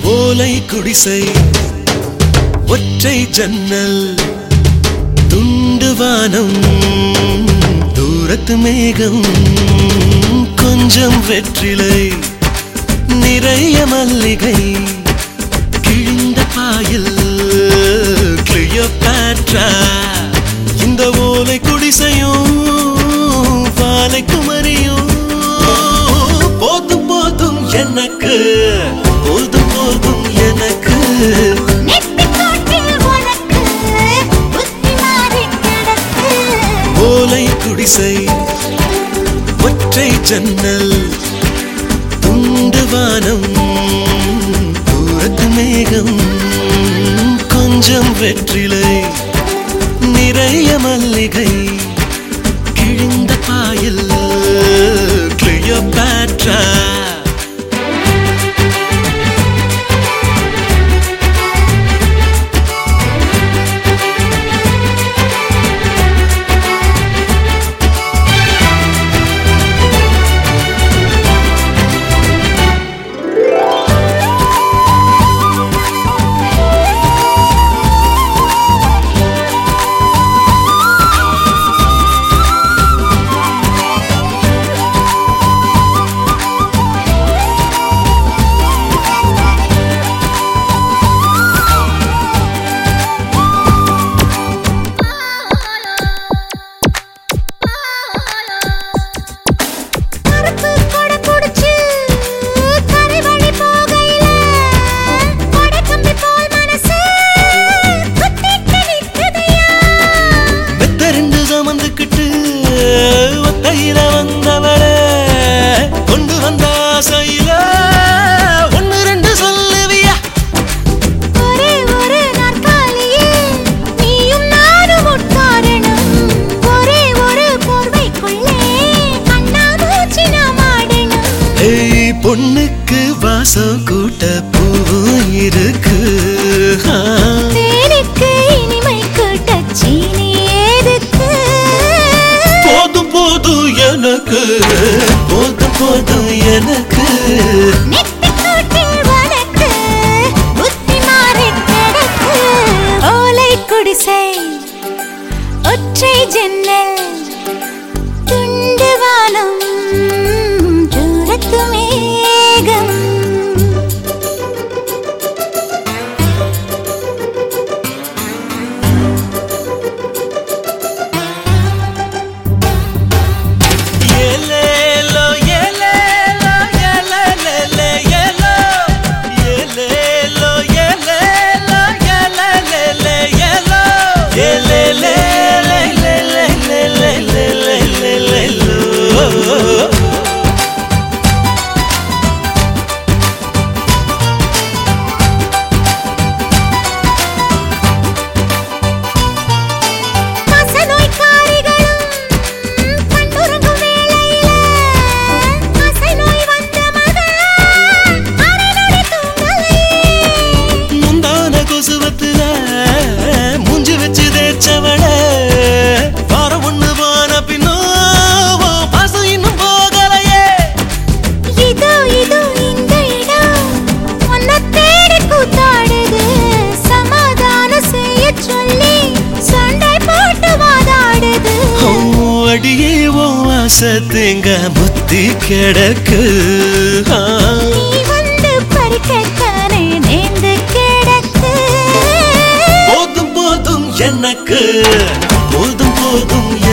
ஓலை குடிசை ஒற்றை ஜன்னல் துண்டு வானம் தூரத்து மேகம் கொஞ்சம் வெற்றிலை நிறைய மல்லிகை கிழிந்த பாயில் கிளியோபாட்ரா இந்த ஓலை குடிசையும் வாலை குமரியும் போதும் போதும் எனக்கு போதும் போதும் எனக்கு நெத்திக்கோட்டில் உனக்கு புத்தி மாறிக் கிடக்கு. ஓலை குடிசை ஒற்றை ஜன்னல் துண்டு வானம் தூரத்து மேகம் கொஞ்சம் வெற்றிலை நிறைய மல்லிகை கிழிந்த பாயில் கிளியோபாட்ரா கருப்பு கொடை புடிச்சு கரை வழி போகையில கொடை கம்பி போல் மனசு குத்திட்டு நிக்குதையா. மெத்த ரெண்டு சமந்துக்கிட்டு ஒத்தையில வந்தவள கொண்டு வந்த ஆசையில ஒன்னு ரெண்டு சொல்லுவியா ஒரே ஒரு நாற்காலியில் நீயும் நானும் உட்காரணும். ஒரே ஒரு போர்வைக்குள்ளே கண்ணாமூச்சி நாம் ஆடணும். ஏய் பொண்ணுக்கு வாசம் கூட்ட பூவும் இருக்கு ஆ. தேனுக்கு இனிமை கூட்டச் சீனி எதுக்கு? போதும் போதும் எனக்கு போதும் போதும் எனக்கு நெத்திக்கூட்டில் உனக்கு புத்தி மாறிக் கிடக்கு. ஓலை குடிசை ஒற்றை ஜன்னல் துண்டு வானம் தூரத்து மேகம் ஏலேலோ, ஏலேலோ, ஏலேலேலே, ஏலோ. ஏலேலோ, ஏலேலோ, ஏலேலேலே, ஏலோ. ஏலேலேலேலேலேலேலேலேலேலேலேலோ. காசநோய்க்காரிகளும் கண்டுறங்கும் வேளையில காசநோய் வந்த மகன் அரைநொடி தூங்கலையே. முந்தான கொசுவத்துல மூஞ்சி வச்சு தேய்ச்சவள வாரம் ஒண்ணு போன பின்னோ உன் பாசம் இன்னும் போகலையே இதோ இதோ இந்த இடம் உன்னை தேடி கூத்தாடுது. சமாதானம் செய்யச் சொல்லி சண்டை போட்டு வாதாடுது. ஓ, அடியே உன் வாசத்தேங்க முத்தி கிடக்கு ஆ. நீ வந்து பறிக்கத்தானே நேர்ந்து கிடக்கு. போதும் போதும் எனக்கு போதும் போதும்